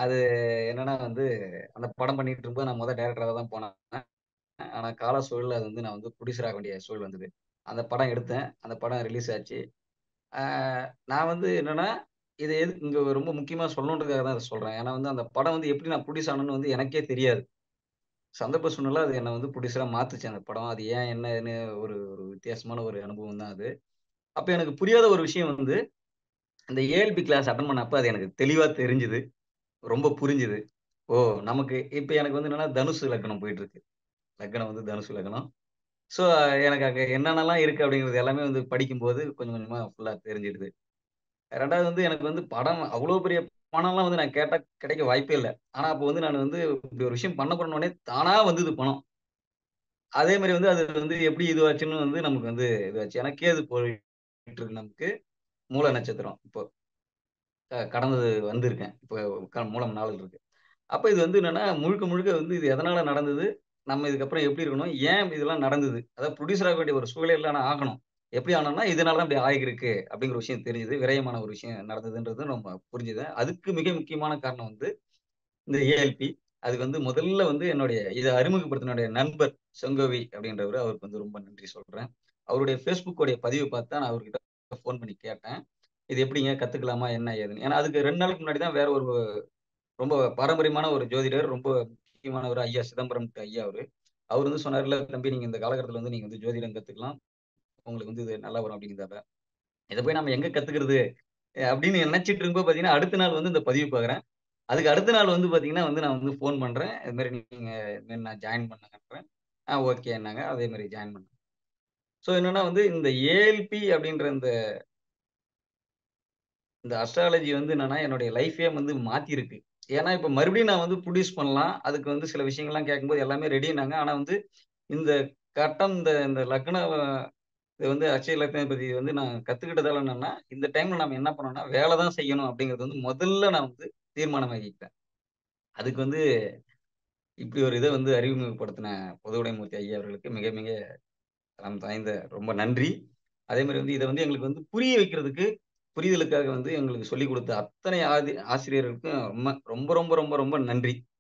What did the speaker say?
அது என்னன்னா வந்து, அந்த படம் பண்ணிட்டு இருக்கும்போது நான் மொத டைரக்டரா தான் போனேன். ஆனா கால சூழல்ல அது வந்து நான் வந்து புடியூசர் ஆக வேண்டிய சூழல் வந்தது. அந்த படம் எடுத்தேன். அந்த படம் ரிலீஸ் ஆச்சு. ஆ நான் வந்து என்னன்னா, இத எதுக்கு இங்க ரொம்ப முக்கியமா சொல்லணுன்றதுக்காக தான் இத சொல்றேன். ஏன்னா வந்து அந்த படம் வந்து எப்படி நான் புடியூஸ் ஆனேன்னு வந்து எனக்கே தெரியாது. சந்தர்ப்ப சூழ்நிலை அது என்ன வந்து புடியூசரா மாத்துச்சு அந்த படம். அது ஏன் என்ன ஏதுன்னு ஒரு ஒரு வித்தியாசமான ஒரு அனுபவம் தான் அது. அப்ப எனக்கு புரியாத ஒரு விஷயம் வந்து, அந்த ஏஎல்பி கிளாஸ் அட்டெண்ட் பண்ணப்ப அது எனக்கு தெளிவா தெரிஞ்சது. ரொம்ப புரிஞ்சது. ஓ! நமக்கு இப்ப எனக்கு வந்து என்னன்னா தனுசு லக்னம் போயிட்டு இருக்கு. லக்னம் வந்து தனுசு லக்னம். ஸோ எனக்கு அங்க என்னென்னலாம் இருக்கு அப்படிங்கிறது எல்லாமே வந்து படிக்கும்போது கொஞ்சம் கொஞ்சமா ஃபுல்லா தெரிஞ்சிடுது. 2வது வந்து எனக்கு வந்து படம் அவ்வளோ பெரிய பணம்லாம் வந்து நான் கேட்டா கிடைக்க வாய்ப்பே இல்ல. ஆனா அப்போ வந்து நான் வந்து இப்படி ஒரு விஷயம் பண்ண போறேன்னோனே தானா வந்தது பணம். அதே மாரி வந்து அது வந்து எப்படி இதுவாச்சுன்னு வந்து நமக்கு வந்து இதுவாச்சு. ஏன்னா கேது போயிட்டு இருக்கு நமக்கு. மூல நட்சத்திரம் இப்போ. க கடந்தது வந்திருக்கேன். இப்போ க மூலம் நாள் இருக்கு. அப்ப இது வந்து என்னன்னா, முழுக்க முழுக்க வந்து இது எதனால நடந்தது? நம்ம இதுக்கப்புறம் எப்படி இருக்கணும்? ஏன் இதெல்லாம் நடந்தது? அதாவது புரொடியூசர் ஆக வேண்டிய ஒரு சூழ்நிலையில நான் ஆகணும். எப்படி ஆனோம்னா, இதனால தான் இப்படி ஆகியிருக்கு அப்படிங்கிற ஒரு விஷயம் தெரிஞ்சது. விரயமான ஒரு விஷயம் நடந்ததுன்றது நம்ம புரிஞ்சுதேன். அதுக்கு மிக முக்கியமான காரணம் வந்து இந்த ஏஎல்பி. அதுக்கு வந்து முதல்ல வந்து என்னுடைய இத அறிமுகப்படுத்தின என்னுடைய நண்பர் செங்கோவி அப்படின்றவரு. அவருக்கு வந்து ரொம்ப நன்றி சொல்றேன். அவருடைய Facebook உடைய பதிவ பார்த்து தான் நான் அவர்கிட்ட ஃபோன் பண்ணி கேட்டேன். இது எப்படிங்க கத்துக்கலாமா? என்ன ஏதுன்னு. ஏன்னா அதுக்கு 2 நாளுக்கு முன்னாடி தான் வேற ஒரு ரொம்ப பாரம்பரியமான ஒரு ஜோதிடர், ரொம்ப முக்கியமானவர் ஐயா சிதம்பரம் ஐயா அவரு. அவரு வந்து சொன்னாரு, "இல்ல தம்பி நீங்க இந்த காலகட்டத்தில வந்து நீங்க வந்து ஜோதிடம் கத்துக்கலாம். உங்களுக்கு வந்து இது நல்லா வரும்" அப்படிங்கிறதால. இத போய் நம்ம எங்க கத்துக்கிறது? அ அப்படின்னு நினைச்சிட்டு இருக்கும்போது பார்த்தீங்கன்னா, அடுத்த நாள் வந்து இந்த பதிவு பார்க்குறேன். அதுக்கு அடுத்த நாள் வந்து பார்த்தீங்கன்னா வந்து நான் வந்து ஃபோன் பண்றேன். இது மாரி நீங்க இது மாரி நான் ஜாயின் பண்ணுங்கன்றேன். ஆ ஓகேன்னாங்க. அதே மாரி ஜாயின் பண்ணேன். ஸோ என்னன்னா வந்து இந்த ஏஎல்பி அப்படின்ற இந்த இந்த அஸ்ட்ராலஜி வந்து என்னன்னா, என்னுடைய லைஃப்பே வந்து மாத்திருக்கு. ஏன்னா, இப்ப மறுபடியும் நான் வந்து புரொடியூஸ் பண்ணலாம். அதுக்கு வந்து சில விஷயங்கள்லாம் கேட்கும்போது எல்லாமே ரெடின்னாங்க. ஆனா வந்து இந்த கட்டம் இந்த இந்த லக்ன இது வந்து அட்சய லக்னாதிபதி வந்து நான் கத்துக்கிட்டதால என்னன்னா, இந்த டைம்ல நம்ம என்ன பண்ணணும்னா, வேல தான் செய்யணும் அப்படிங்கிறது வந்து முதல்ல நான் வந்து தீர்மானமாக்கிக்கிட்டேன். அதுக்கு வந்து இப்படி ஒரு இத வந்து அறிமுகப்படுத்தின பொதுவுடைமூர்த்தி ஐயா அவர்களுக்கு மிக மிக தரம் வாய்ந்த ரொம்ப நன்றி. அதே மாரி வந்து இத வந்து எங்களுக்கு வந்து புரிய வைக்கிறதுக்கு, புரிதலுக்காக வந்து எங்களுக்கு சொல்லிக் குடுத்த அத்தனை ஆதி ஆசிரியர்களுக்கும் ரொம்ப ரொம்ப ரொம்ப ரொம்ப ரொம்ப நன்றி.